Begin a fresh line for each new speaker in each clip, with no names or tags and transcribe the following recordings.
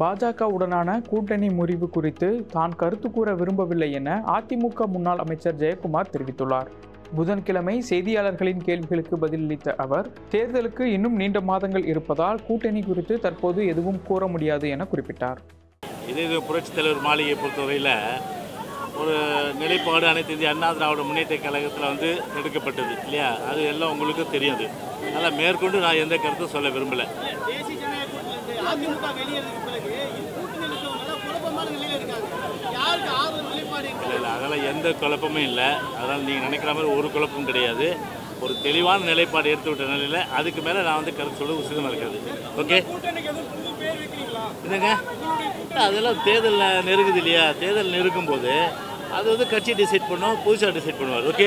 பாஜகவுடனான கூட்டணி முறிவு குறித்து தான் கருத்து கூற விரும்பவில்லை என அதிமுக முன்னாள் அமைச்சர் ஜெயக்குமார் தெரிவித்துள்ளார் புதன்கிழமை செய்தியாளர்களின் கேள்விகளுக்கு பதிலளித்த அவர் தேர்தலுக்கு இன்னும் நீண்ட மாதங்கள் இருப்பதால் கூட்டணி குறித்து தற்போது எதுவும் கூற முடியாது என குறிப்பிட்டார்
இதே இது புரட்சித் தலைவர் மாளிகையை பொறுத்தவரையில் ஒரு நிலைப்பாடு அனைத்து இந்திய அண்ணா திராவிட முன்னேற்ற கழகத்தில் வந்து எடுக்கப்பட்டது இல்லையா அது எல்லாம் உங்களுக்கும் தெரியும் அது அதனால் மேற்கொண்டு நான் எந்த கருத்தும் சொல்ல விரும்பலை
தேசிய ஜனநாயக கூட்டணியிலிருந்து அதிமுக வெளியேறதுக்கு பிறகு கூட்டணியில் இருக்கவங்க குழப்பமான நிலையில இருக்காங்க யாருக்கு ஆதரவு நிலைப்பாடு
இல்லை இல்லை அதெல்லாம் எந்த குழப்பமும் இல்லை அதனால் நீங்கள் நினைக்கிற மாதிரி ஒரு குழப்பமும் கிடையாது ஒரு தெளிவான நிலைப்பாடு எடுத்து விட்ட நிலையில் அதுக்கு மேலே நான் வந்து கருத்து சொல்ல உசிதமாக இருக்கிறது ஓகே என்னங்க இல்ல, அதெல்லாம் தேர்தலில் நெருங்குது இல்லையா தேர்தல் நெருக்கும் போது அது வந்து கட்சி டிசைட் பண்ணும் புதுசாக டிசைட் பண்ணுவார் ஓகே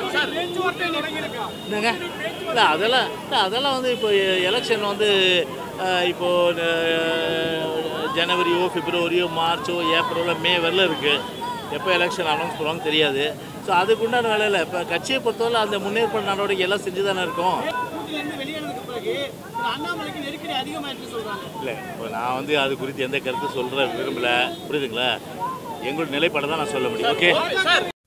என்னங்க இல்லை அதெல்லாம் இல்லை அதெல்லாம் வந்து இப்போ எலெக்ஷன் வந்து அஹ், இப்போ அஹ், ஜனவரியோ பிப்ரவரியோ மார்ச்சோ ஏப்ரலோ மே வரல இருக்குது எப்போ எலெக்ஷன் அனௌன்ஸ் பண்ணுவாங்க தெரியாது ஸோ அதுக்குண்டான வேலையில் இப்போ கட்சியை பொறுத்தவரை அந்த முன்னேற்பாடு நடவடிக்கை எல்லாம் செஞ்சு தானே இருக்கும்
கூட்டணியிலிருந்து வெளியேறதுக்கு பிறகு திரு அண்ணாமலைக்கு நெருக்கடி அதிகமாயிட்டு சொல்றாங்க
இல்லை இப்போ நான் வந்து அது குறித்து எந்த கருத்து சொல்கிற விரும்பலை புரியுதுங்களா எங்களோட நிலைப்பாடை தான் நான் சொல்ல முடியும் ஓகே